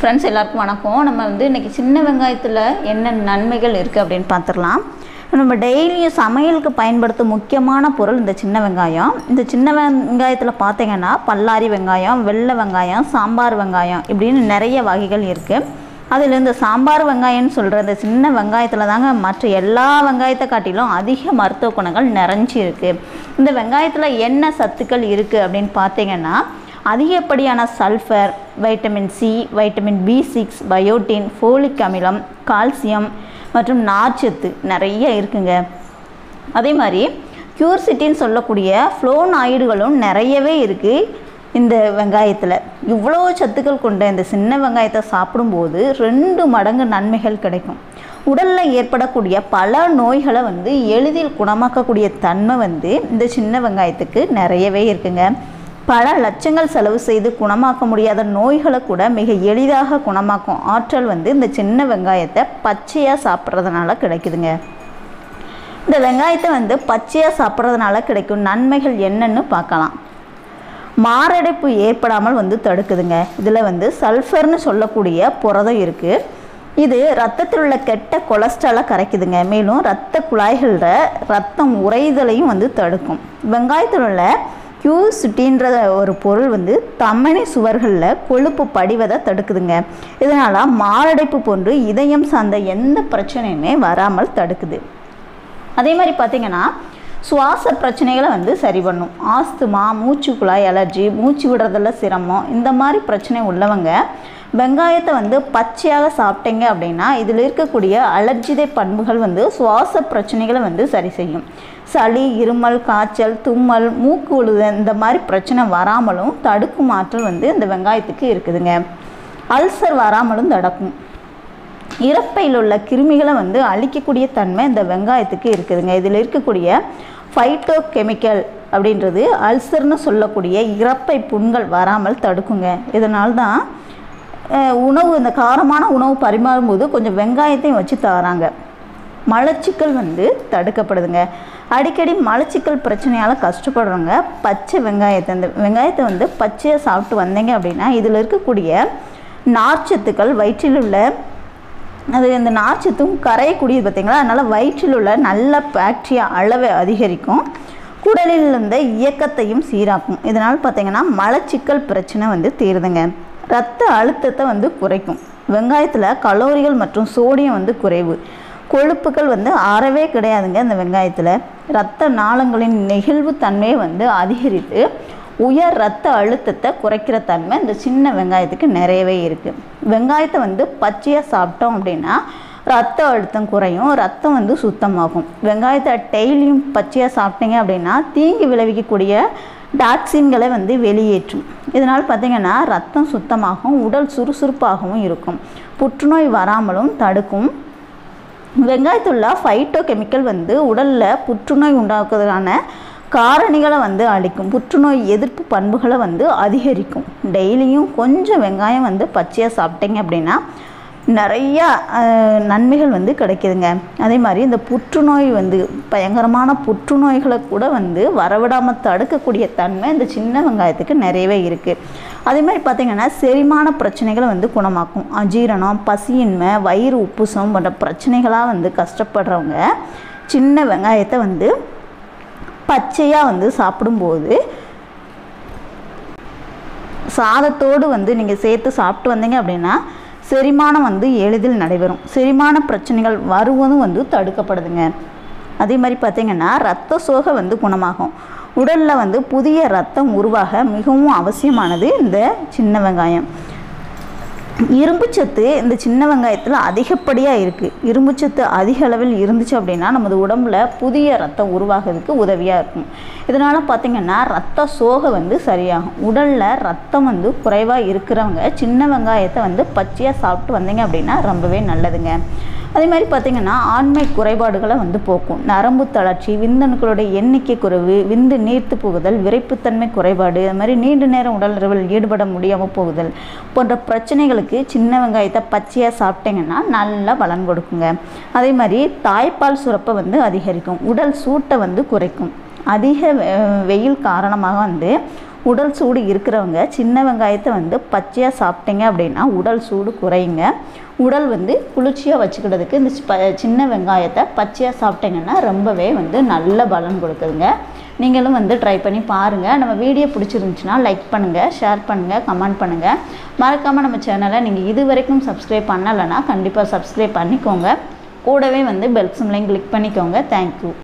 friends எல்லாருக்கும் வணக்கம் நம்ம வந்து இன்றைக்கி சின்ன வெங்காயத்தில் என்ன நன்மைகள் இருக்குது அப்படின்னு பார்த்துடலாம் நம்ம டெய்லியும் சமையலுக்கு பயன்படுத்தும் முக்கியமான பொருள் இந்த சின்ன வெங்காயம் இந்த சின்ன வெங்காயத்தில் பார்த்தீங்கன்னா பல்லாரி வெங்காயம் வெள்ளை வெங்காயம் சாம்பார் வெங்காயம் இப்படின்னு நிறைய வகைகள் இருக்குது அதில் இந்த சாம்பார் வெங்காயம்னு சொல்கிற இந்த சின்ன வெங்காயத்தில் தாங்க மற்ற எல்லா வெங்காயத்தை காட்டிலும் அதிக மருத்துவ குணங்கள் நிறைஞ்சி இருக்குது இந்த வெங்காயத்தில் என்ன சத்துக்கள் இருக்குது அப்படின்னு பார்த்தீங்கன்னா அதிகப்படியான sulphur vitamin C vitamin B six biotin folic அமிலம் கால்சியம் மற்றும் நார்ச்சத்து நிறைய இருக்குங்க அதே மாதிரி க்யூர்சிட்டின்னு சொல்லக்கூடிய ஃப்ளோனாய்டுகளும் நிறையவே இருக்குது இந்த வெங்காயத்தில் இவ்வளோ சத்துக்கள் கொண்ட இந்த சின்ன வெங்காயத்தை சாப்பிடும்போது ரெண்டு மடங்கு நன்மைகள் கிடைக்கும் உடலில் ஏற்படக்கூடிய பல நோய்களை வந்து எளிதில் குணமாக்கக்கூடிய தன்மை வந்து இந்த சின்ன வெங்காயத்துக்கு நிறையவே இருக்குங்க பல லட்சங்கள் செலவு செய்து குணமாக்க முடியாத நோய்களை கூட மிக எளிதாக குணமாக்கும் ஆற்றல் வந்து இந்த சின்ன வெங்காயத்தை பச்சையாக சாப்பிட்றதுனால கிடைக்குதுங்க இந்த வெங்காயத்தை வந்து பச்சையாக சாப்பிட்றதுனால கிடைக்கும் நன்மைகள் என்னன்னு பார்க்கலாம் மாரடைப்பு ஏற்படாமல் வந்து தடுக்குதுங்க இதில் வந்து சல்ஃபர்னு சொல்லக்கூடிய புரதம் இருக்குது இது ரத்தத்தில் உள்ள கெட்ட கொலஸ்ட்ராலை கரைக்குதுங்க மேலும் இரத்த குழாய்களில் ரத்தம் உறைதலையும் வந்து தடுக்கும் வெங்காயத்தில் உள்ள கியூசிட்டின்ற ஒரு பொருள் வந்து தமனி சுவர்களில் கொழுப்பு படிவதை தடுக்குதுங்க இதனால் மாரடைப்பு போன்று இதயம் சார்ந்த எந்த பிரச்சனையுமே வராமல் தடுக்குது அதே மாதிரி பார்த்திங்கன்னா சுவாச பிரச்சனைகளை வந்து சரி பண்ணும் ஆஸ்துமா மூச்சு குழாய் அலர்ஜி மூச்சு விடுறதுல சிரமம் இந்த மாதிரி பிரச்சனை உள்ளவங்க வெங்காயத்தை வந்து பச்சையாக சாப்பிட்டீங்க அப்படின்னா இதில் இருக்கக்கூடிய அலர்ஜிதை பண்புகள் வந்து சுவாச பிரச்சனைகளை வந்து சரி செய்யும் சளி இருமல் காய்ச்சல் தும்மல் மூக்கு உழுத இந்த மாதிரி பிரச்சனை வராமலும் தடுக்கும் ஆற்றல் வந்து இந்த வெங்காயத்துக்கு இருக்குதுங்க அல்சர் வராமலும் தடுக்கும் இறப்பையில் உள்ள கிருமிகளை வந்து அழிக்கக்கூடிய தன்மை இந்த வெங்காயத்துக்கு இருக்குதுங்க இதில் இருக்கக்கூடிய ஃபைட்டோ கெமிக்கல் அப்படின்றது அல்சர்னு சொல்லக்கூடிய இறப்பை புண்கள் வராமல் தடுக்குங்க இதனால தான் உணவு இந்த காரமான உணவு பரிமாறும்போது கொஞ்சம் வெங்காயத்தையும் வச்சு தராங்க மலச்சிக்கல் வந்து தடுக்கப்படுதுங்க அடிக்கடி மலச்சிக்கல் பிரச்சனையால் கஷ்டப்படுறவங்க பச்சை வெங்காயத்தை இந்த வெங்காயத்தை வந்து பச்சையாக சாப்பிட்டு வந்தீங்க அப்படின்னா இதில் இருக்கக்கூடிய நார்ச்சத்துக்கள் வயிற்றில் உள்ள அது இந்த நார்ச்சத்தும் கரையக்கூடியது பார்த்திங்களா அதனால் வயிற்றில் உள்ள நல்ல பாக்டீரியா அளவை அதிகரிக்கும் குடலில் இருந்த இயக்கத்தையும் சீராக்கும் இதனால் பார்த்திங்கன்னா மலச்சிக்கல் பிரச்சனை வந்து தீருதுங்க ரத்த அழுத்தத்தை வந்து குறைக்கும் வெங்காயத்தில் கலோரிகள் மற்றும் சோடியம் வந்து குறைவு கொழுப்புகள் வந்து அறவே கிடையாதுங்க இந்த வெங்காயத்தில் இரத்த நாளங்களின் நெகிழ்வு தன்மையை வந்து அதிகரித்து உயர் ரத்த அழுத்தத்தை குறைக்கிற தன்மை இந்த சின்ன வெங்காயத்துக்கு நிறையவே இருக்குது வெங்காயத்தை வந்து பச்சையாக சாப்பிட்டோம் அப்படின்னா ரத்த அழுத்தம் குறையும் ரத்தம் வந்து சுத்தமாகும் வெங்காயத்தை டெய்லியும் பச்சையாக சாப்பிட்டீங்க அப்படின்னா தீங்கு விளைவிக்கக்கூடிய டாக்ஸின்களை வந்து வெளியேற்றும் இதனால் பார்த்திங்கன்னா ரத்தம் சுத்தமாகவும் உடல் சுறுசுறுப்பாகவும் இருக்கும் புற்றுநோய் வராமலும் தடுக்கும் வெங்காயத்துள்ள ஃபைட்டோ கெமிக்கல் வந்து உடலில் புற்றுநோய் உண்டாக்குறதுக்கான காரணிகளை வந்து அழிக்கும் புற்றுநோய் எதிர்ப்பு பண்புகளை வந்து அதிகரிக்கும் டெய்லியும் கொஞ்சம் வெங்காயம் வந்து பச்சையாக சாப்பிட்டீங்க அப்படின்னா நிறையா நன்மைகள் வந்து கிடைக்குதுங்க அதே மாதிரி இந்த புற்றுநோய் வந்து பயங்கரமான புற்றுநோய்களை கூட வந்து வரவிடாமல் தடுக்கக்கூடிய தன்மை இந்த சின்ன வெங்காயத்துக்கு நிறையவே இருக்குது அதே மாதிரி பார்த்திங்கன்னா செரிமான பிரச்சனைகளை வந்து குணமாக்கும் அஜீரணம் பசியின்மை வயிறு உப்புசம் போன்ற பிரச்சனைகளாக வந்து கஷ்டப்படுறவங்க சின்ன வெங்காயத்தை வந்து பச்சையாக வந்து சாப்பிடும்போது சாதத்தோடு வந்து நீங்கள் சேர்த்து சாப்பிட்டு வந்தீங்க அப்படின்னா செரிமானம் வந்து எளிதில் நடைபெறும் செரிமான பிரச்சனைகள் வருவதும் வந்து தடுக்கப்படுதுங்க அதே மாதிரி பார்த்திங்கன்னா ரத்த சோகை வந்து குணமாகும் உடலில் வந்து புதிய ரத்தம் உருவாக மிகவும் அவசியமானது இந்த சின்ன வெங்காயம் இரும்புச்சத்து இந்த சின்ன வெங்காயத்தில் அதிகப்படியாக இருக்குது இரும்புச்சத்து அதிக அளவில் இருந்துச்சு அப்படின்னா நமது உடம்புல புதிய ரத்தம் உருவாகிறதுக்கு உதவியாக இருக்கும் இதனால் பார்த்திங்கன்னா ரத்த சோகை வந்து சரியாகும் உடலில் ரத்தம் வந்து குறைவாக இருக்கிறவங்க சின்ன வெங்காயத்தை வந்து பச்சையாக சாப்பிட்டு வந்தீங்க அப்படின்னா ரொம்பவே நல்லதுங்க அதே மாதிரி பார்த்திங்கன்னா ஆண்மை குறைபாடுகளை வந்து போக்கும் நரம்பு தளர்ச்சி விந்தணுக்களுடைய எண்ணிக்கை குறைவு விந்து நீர்த்து போகுதல் விரைப்புத்தன்மை குறைபாடு அது மாதிரி நீண்ட நேரம் உடல் இரவில் ஈடுபட முடியாமல் போகுதல் போன்ற பிரச்சனைகளுக்கு சின்ன வெங்காயத்தை பச்சையாக சாப்பிட்டீங்கன்னா நல்லா பலன் கொடுக்குங்க அதே மாதிரி தாய்ப்பால் சுரப்பை வந்து அதிகரிக்கும் உடல் சூட்டை வந்து குறைக்கும் அதிக வெயில் காரணமாக வந்து உடல் சூடு இருக்கிறவங்க சின்ன வெங்காயத்தை வந்து பச்சையாக சாப்பிட்டீங்க அப்படின்னா உடல் சூடு குறையுங்க உடல் வந்து குளிர்ச்சியாக வச்சுக்கிறதுக்கு இந்த சி- ப- சின்ன வெங்காயத்தை பச்சையாக சாப்பிட்டீங்கன்னா ரொம்பவே வந்து நல்ல பலன் கொடுக்குதுங்க நீங்களும் வந்து ட்ரை பண்ணி பாருங்கள் நம்ம வீடியோ பிடிச்சிருந்துச்சுன்னா லைக் பண்ணுங்கள் ஷேர் பண்ணுங்கள் கமெண்ட் பண்ணுங்கள் மறக்காமல் நம்ம சேனலை நீங்கள் இது வரைக்கும் சப்ஸ்கிரைப் பண்ணலைன்னா கண்டிப்பாக சப்ஸ்கிரைப் பண்ணிக்கோங்க கூடவே வந்து பெல் சிம்லையும் கிளிக் பண்ணிக்கோங்க தேங்க்யூ